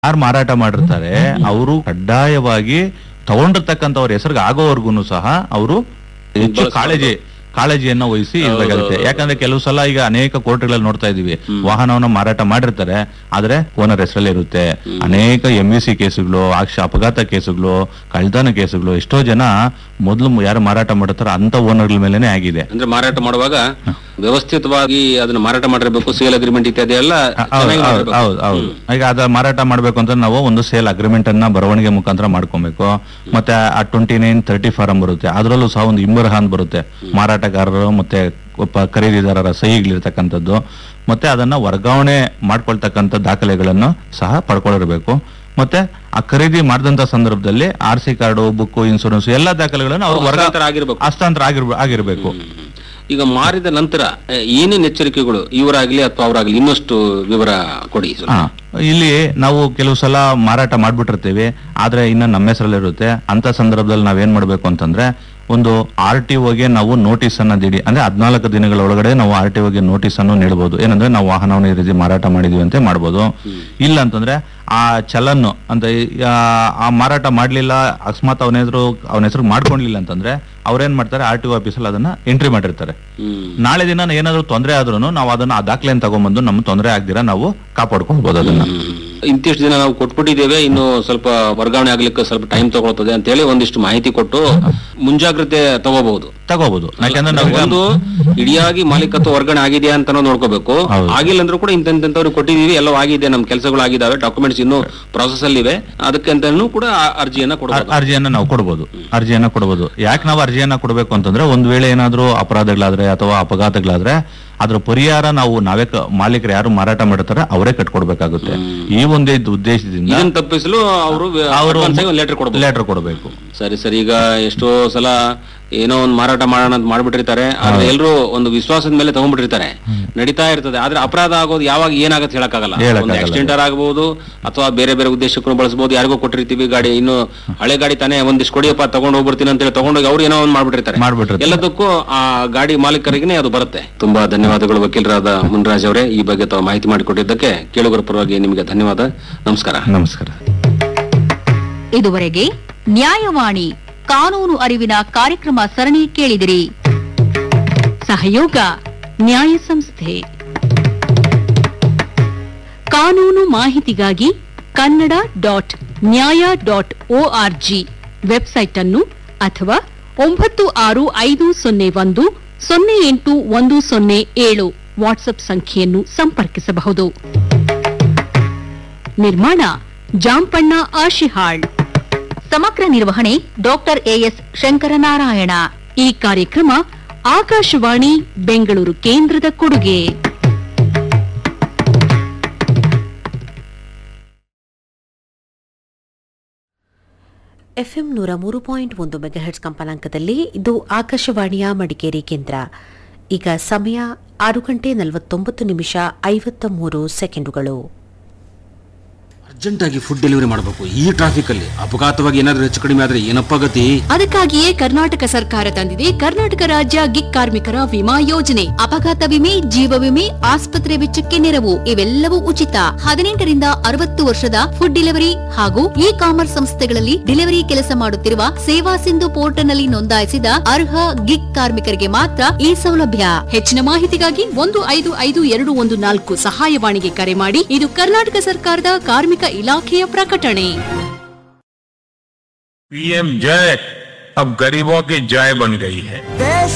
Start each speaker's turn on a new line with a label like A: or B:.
A: ಯಾರು ಮಾರಾಟ ಮಾಡಿರ್ತಾರೆ ಅವರು ಕಡ್ಡಾಯವಾಗಿ ತಗೊಂಡಿರ್ತಕ್ಕಂಥವ್ರ ಹೆಸರಿಗೆ ಆಗೋವರೆಗೂ ಸಹ ಅವರು ಹೆಚ್ಚು ಕಾಳಜಿ ಕಾಳಜಿಯನ್ನ ವಹಿಸಿ ಇರ್ಬೇಕಾಗುತ್ತೆ ಯಾಕಂದ್ರೆ ಕೆಲವು ಸಲ ಈಗ ಅನೇಕ ಕೋರ್ಟ್ಗಳಲ್ಲಿ ನೋಡ್ತಾ ಇದೀವಿ ವಾಹನವನ್ನ ಮಾರಾಟ ಮಾಡಿರ್ತಾರೆ ಆದ್ರೆ ಓನರ್ ಹೆಸರಲ್ಲಿ ಇರುತ್ತೆ ಅನೇಕ ಎಂ ಇ ಸಿ ಕೇಸುಗಳು ಆಕ್ಷ ಅಪಘಾತ ಕೇಸುಗಳು ಕಳ್ತನ ಕೇಸುಗಳು ಎಷ್ಟೋ ಜನ ಮೊದಲು ಯಾರು ಮಾರಾಟ ಮಾಡಿರ್ತಾರೋ ಅಂತ ಓನರ್ಗಳ ಮೇಲೆನೆ ಆಗಿದೆ
B: ಅಂದ್ರೆ ಮಾರಾಟ ಮಾಡುವಾಗ ವ್ಯವಸ್ಥಿತವಾಗಿ ಅದನ್ನ ಮಾರಾಟ ಮಾಡಿರ್ಬೇಕು ಸೇಲ್ ಅಗ್ರಿಮೆಂಟ್ ಇತ್ಯಾದಿ ಎಲ್ಲ
A: ಹೌದು
B: ಚೆನ್ನಾಗಿ
A: ಹೌದು
B: ಮಾಡಿರ್ಬೇಕು.
A: ಹೌದು ಹೌದು ಈಗ ಅದ ಮಾರಾಟ ಮಾಡ್ಬೇಕು ಅಂತ ನಾವು ಒಂದು ಸೇಲ್ ಅಗ್ರಿಮೆಂಟ್ ಅನ್ನ ಬರವಣಿಗೆ ಮುಖಾಂತರ ಮಾಡ್ಕೊಬೇಕು ಮತ್ತೆ ಆ ಟ್ವೆಂಟಿ ನೈನ್ ತರ್ಟಿ ಫಾರಂ ಬರುತ್ತೆ ಅದರಲ್ಲೂ ಸಹ ಒಂದು ಇಂಬರಹ ಅಂತ ಬರುತ್ತೆ ಮಾರಾಟಗಾರರು ಮತ್ತೆ ಒಬ್ಬ ಖರೀದಿದಾರರ ಸಹಿಗಳಿರ್ತಕ್ಕಂಥದ್ದು ಮತ್ತೆ ಅದನ್ನ ವರ್ಗಾವಣೆ ಮಾಡ್ಕೊಳ್ತಕ್ಕಂಥ ದಾಖಲೆಗಳನ್ನು ಸಹ ಪಡ್ಕೊಂಡಿರ್ಬೇಕು ಮತ್ತೆ ಆ ಖರೀದಿ ಮಾಡಿದಂತ ಸಂದರ್ಭದಲ್ಲಿ R C card book insurance ಎಲ್ಲಾ ದಾಖಲೆಗಳನ್ನು ಅವ್ರು ವರ್ಗ
B: ಹಸ್ತಾಂತರ ಆಗಿರ್ಬೇಕು
A: ಹಸ್ತಾಂತರ ಆಗಿರ್ಬ ಆಗಿರ್ಬೇಕು
B: ಈಗ ಮಾರಿದ ನಂತರ ಆ, ಏನೇನ್ ಎಚ್ಚರಿಕೆಗಳು ಇವರಾಗ್ಲಿ ಅಥವಾ ಅವರಾಗ್ಲಿ ಇನ್ನಷ್ಟು ವಿವರ ಕೊಡಿ ಸ್ವಲ್ಪ.
A: ಹಾ ಇಲ್ಲಿ ನಾವು ಕೆಲವು ಸಲ ಮಾರಾಟ ಮಾಡ್ಬಿಟ್ಟಿರ್ತೀವಿ ಆದ್ರೆ ಇನ್ನ ನಮ್ಮ ಹೆಸರಲ್ಲಿರುತ್ತೆ ಅಂತ ಸಂದರ್ಭದಲ್ಲಿ ನಾವೇನ್ ಮಾಡ್ಬೇಕು ಅಂತಂದ್ರೆ ಒಂದು ಆರ್ ಟಿ ಒಗೆ ನಾವು ನೋಟಿಸ್ ಅನ್ನ ದಿಡಿ ಅಂದ್ರೆ ಹದ್ನಾಲ್ಕು ದಿನಗಳ ಒಳಗಡೆ ನಾವು ಆರ್ ಟಿ ಒಗೆ ನೋಟಿಸ್ ಅನ್ನು ನೀಡಬಹುದು ಏನಂದ್ರೆ ನಾವು ವಾಹನವನ್ನು ಈ ರೀತಿ ಮಾರಾಟ ಮಾಡಿದೀವಿ ಅಂತ ಮಾಡ್ಬೋದು ಇಲ್ಲ ಅಂತಂದ್ರೆ ಆ ಚಲನ್ ಅಂತ ಈ- ಆ- ಆ ಮಾರಾಟ ಮಾಡ್ಲಿಲ್ಲ ಅಕಸ್ಮಾತ್ ಅವನ ಹೆಸರು ಅವನ ಹೆಸರು ಮಾಡ್ಕೊಂಡಿಲ್ಲ ಅಂತಂದ್ರೆ ಅವ್ರೇನ್ ಮಾಡ್ತಾರೆ ಆರ್ ಟಿ ಒ ಆಫೀಸಲ್ಲಿ ಅದನ್ನ ಎಂಟ್ರಿ ಮಾಡಿರ್ತಾರೆ
B: ಹ್ಮ್
A: ನಾಳೆ ದಿನ ಏನಾದ್ರು ತೊಂದರೆ ಆದ್ರೂ ನಾವು ಅದನ್ನ ಆ ದಾಖಲೆಯನ್ನು ತಗೊಂಡ್ಬಂದು ನಮ್ಗೆ ತೊಂದರೆ ಆಗ್ದಿರಾ ನಾವು ಕಾಪಾಡ್ಕೊಳ್ಬಹುದು ಅದನ್ನ
B: ಇಂತಿಷ್ಟು ದಿನ ನಾವು ಕೊಟ್ಬಿಟ್ಟಿದ್ದೇವೆ ಇನ್ನು ಸ್ವಲ್ಪ ವರ್ಗಾವಣೆ ಆಗ್ಲಿಕ್ಕೆ ಸ್ವಲ್ಪ ಟೈಮ್ ತಗೊಳ್ತದೆ ಅಂತ ಹೇಳಿ ಒಂದಿಷ್ಟು ಮಾಹಿತಿ ಕೊಟ್ಟು ಮುಂಜಾಗ್ರತೆ ತಗೋಬಹುದು
A: ತಗೋಬಹುದು ಯಾಕಂದ್ರೆ ನಾವೀಗ
B: ಒಂದು ಇಡಿಯಾಗಿ ಮಾಲೀಕತ್ವ ವರ್ಗಾವಣೆ ಆಗಿದೆಯಾ ಅಂತ ನೋಡ್ಕೋಬೇಕು
A: ಹೌದು.
B: ಆಗಿಲ್ಲ ಅಂದ್ರೂ ಕೂಡ ಇಂತಂತವ್ರಿಗೆ ಕೊಟ್ಟಿದೀವಿ ಎಲ್ಲ ಆಗಿದೆ ನಮ್ ಕೆಲಸಗಳು ಆಗಿದಾವೆ ಡಾಕ್ಯುಮೆಂಟ್ಸ್ ಇನ್ನು ಪ್ರಾಸೆಸ್ ಅಲ್ಲಿ ಇವೆ ಅದಕ್ಕೆ ಅಂತಾನು ಕೂಡ ಆ- ಅರ್ಜಿಯನ್ನ
A: ಅರ್-
B: ಕೊಡಬಹುದು
A: ಅರ್ಜಿಯನ್ನ ನಾವು ಕೊಡಬಹುದು ಅರ್ಜಿಯನ್ನ ಕೊಡಬಹುದು ಯಾಕೆ ನಾವು ಅರ್ಜಿಯನ್ನ ಕೊಡಬೇಕು ಅಂತಂದ್ರೆ ಒಂದ್ ವೇಳೆ ಏನಾದ್ರೂ ಅಪರಾಧಗಳಾದ್ರೆ ಅಥವಾ ಅಪಘಾತಗಳಾದ್ರೆ ಅದ್ರ ಪರಿಹಾರ ನಾವು ನಾವೇ ಕ- ಮಾಲೀಕರು ಯಾರು ಮಾರಾಟ ಮಾಡಿರ್ತಾರೆ ಅವರೇ ಕಟ್ಕೊಡ್ಬೇಕಾಗುತ್ತೆ ಈ ಒಂದೇ ಇದ್ದ ಉದ್ದೇಶದಿಂದ
B: ಇದನ್ನ ತಪ್ಪಿಸಲು ಅವರು
A: ಅವರು
B: ಲೆಟರ್ ಕೊಡಬಹುದು
A: ಲೆಟರ್ ಕೊಡಬೇಕು
B: ಸರಿ ಸರಿ ಈಗ ಎಷ್ಟೋ ಸಲ ಏನೋ ಒಂದು ಮಾರಾಟ ಮಾಡೋಣ ಅಂತ ಮಾಡ್ಬಿಟ್ಟಿರ್ತಾರೆ ಆದ್ರೆ ಎಲ್ಲರೂ ಒಂದು ವಿಶ್ವಾಸದ ಮೇಲೆ ತಗೊಂಡ್ಬಿಟ್ಟಿರ್ತಾರೆ ನಡೀತಾ ಇರ್ತದೆ ಆದ್ರೆ ಅಪರಾಧ ಆಗೋದು ಯಾವಾಗ ಏನಾಗತ್ತೆ ಹೇಳಕ್ಕಾಗಲ್ಲ
A: ಹೇಳಕ್ಕಾಗಲ್ಲ.
B: ಒಂದು ಆಕ್ಸಿಡೆಂಟ್ ಆಗಬಹುದು ಅಥವಾ ಬೇರೆ ಬೇರೆ ಉದ್ದೇಶಕ್ಕೂ ಬಳಸಬಹುದು ಯಾರಿಗೋ ಕೊಟ್ಟಿರ್ತೀವಿ ಗಾಡಿ ಇನ್ನು ಹಳೆ ಗಾಡಿ ತಾನೇ ಒಂದಿಷ್ಟು ಕೊಡಿಯಪ್ಪ ತಗೊಂಡು ಹೋಗ್ಬಿಡ್ತೀನಿ ಅಂತ ಹೇಳಿ ತಗೊಂಡೋಗಿ ಅವ್ರು ಏನೋ ಒಂದು ಮಾಡ್ಬಿಟ್ಟಿರ್ತಾರೆ
A: ಮಾಡ್ಬಿಟ್ಟಿರ್ತಾರೆ.
B: ಎಲ್ಲದಕ್ಕೂ ಆ ಗಾಡಿ ಮಾಲೀಕರಿಗೆ ಅದು ಬರುತ್ತೆ ತುಂಬಾ ಧನ್ಯವಾದಗಳು ವಕೀಲರಾದ ಮುನ್ರಾಜ್ ಅವರೇ ಈ ಬಗ್ಗೆ ತಾವು ಮಾಹಿತಿ ಮಾಡಿಕೊಟ್ಟಿದ್ದಕ್ಕೆ ಕೇಳುಗರ ಪರವಾಗಿ ನಿಮಗೆ ಧನ್ಯವಾದ ನಮಸ್ಕಾರ
A: ನಮಸ್ಕಾರ
C: ಇದುವರೆಗೆ ನ್ಯಾಯವಾಣಿ ಕಾನೂನು ಅರಿವಿನ ಕಾರ್ಯಕ್ರಮ ಸರಣಿ ಕೇಳಿದಿರಿ ಸಹಯೋಗ ನ್ಯಾಯ ಸಂಸ್ಥೆ ಕಾನೂನು ಮಾಹಿತಿಗಾಗಿ Kannada dot Nyaya dot O R G website ಅನ್ನು ಅಥವಾ ಒಂಬತ್ತು ಆರು ಐದು ಸೊನ್ನೆ ಒಂದು ಸೊನ್ನೆ ಎಂಟು ಒಂದು ಸೊನ್ನೆ ಏಳು ವಾಟ್ಸ್ಆಪ್ ಸಂಖ್ಯೆಯನ್ನು ಸಂಪರ್ಕಿಸಬಹುದು ನಿರ್ಮಾಣ ಜಾಂಪಣ್ಣ ಆಶಿಹಾಳ್ ಸಮಗ್ರ ನಿರ್ವಹಣೆ ಡಾಕ್ಟರ್ ಎಎಸ್ ಶಂಕರನಾರಾಯಣ ಈ ಕಾರ್ಯಕ್ರಮ ಆಕಾಶವಾಣಿ ಬೆಂಗಳೂರು ಕೇಂದ್ರದ ಕೊಡುಗೆ
D: ಎಫ್ಎಂ ನೂರ ಮೂರು ಪಾಯಿಂಟ್ ಒಂದು ಮೆಗಾಹೆಟ್ಸ್ ಕಂಪನಾಂಕದಲ್ಲಿ ಇದು ಆಕಾಶವಾಣಿಯ ಮಡಿಕೇರಿ ಕೇಂದ್ರ ಈಗ ಸಮಯ ಆರು ಗಂಟೆ ನಲವತ್ತೊಂಬತ್ತು ನಿಮಿಷ ಐವತ್ತ ಮೂರು ಸೆಕೆಂಡುಗಳು
B: ಅರ್ಜೆಂಟ್ ಆಗಿ ಫುಡ್ ಡೆಲಿವರಿ ಮಾಡಬೇಕು ಈ ಟ್ರಾಫಿಕ್ ಅಲ್ಲಿ ಅಪಘಾತವಾಗಿ ಏನಾದ್ರೂ ಹೆಚ್ಚು ಕಡಿಮೆ ಆದ್ರೆ ಏನಪ್ಪ ಗತಿ
E: ಅದಕ್ಕಾಗಿಯೇ ಕರ್ನಾಟಕ ಸರ್ಕಾರ ತಂದಿದೆ ಕರ್ನಾಟಕ ರಾಜ್ಯ ಗಿಗ್ ಕಾರ್ಮಿಕರ ವಿಮಾ ಯೋಜನೆ ಅಪಘಾತ ವಿಮೆ ಜೀವ ವಿಮೆ ಆಸ್ಪತ್ರೆ ವೆಚ್ಚಕ್ಕೆ ನೆರವು ಇವೆಲ್ಲವೂ ಉಚಿತ ಹದಿನೆಂಟರಿಂದ ಅರವತ್ತು ವರ್ಷದ ಫುಡ್ ಡೆಲಿವರಿ ಹಾಗೂ ಇ ಕಾಮರ್ಸ್ ಸಂಸ್ಥೆಗಳಲ್ಲಿ ಡೆಲಿವರಿ ಕೆಲಸ ಮಾಡುತ್ತಿರುವ ಸೇವಾ ಸಿಂಧು ಪೋರ್ಟಲ್ನಲ್ಲಿ ನೋಂದಾಯಿಸಿದ ಅರ್ಹ ಗಿಗ್ ಕಾರ್ಮಿಕರಿಗೆ ಮಾತ್ರ ಈ ಸೌಲಭ್ಯ ಹೆಚ್ಚಿನ ಮಾಹಿತಿಗಾಗಿ ಒಂದು ಐದು ಐದು ಎರಡು ಒಂದು ನಾಲ್ಕು ಸಹಾಯವಾಣಿಗೆ ಕರೆ ಮಾಡಿ ಇದು ಕರ್ನಾಟಕ ಸರ್ಕಾರದ ಕಾರ್ಮಿಕ ಇಲಾಖೆಯ ಪ್ರಕಟಣೆ
F: पीएम जय अब गरीबों की जय बन गई है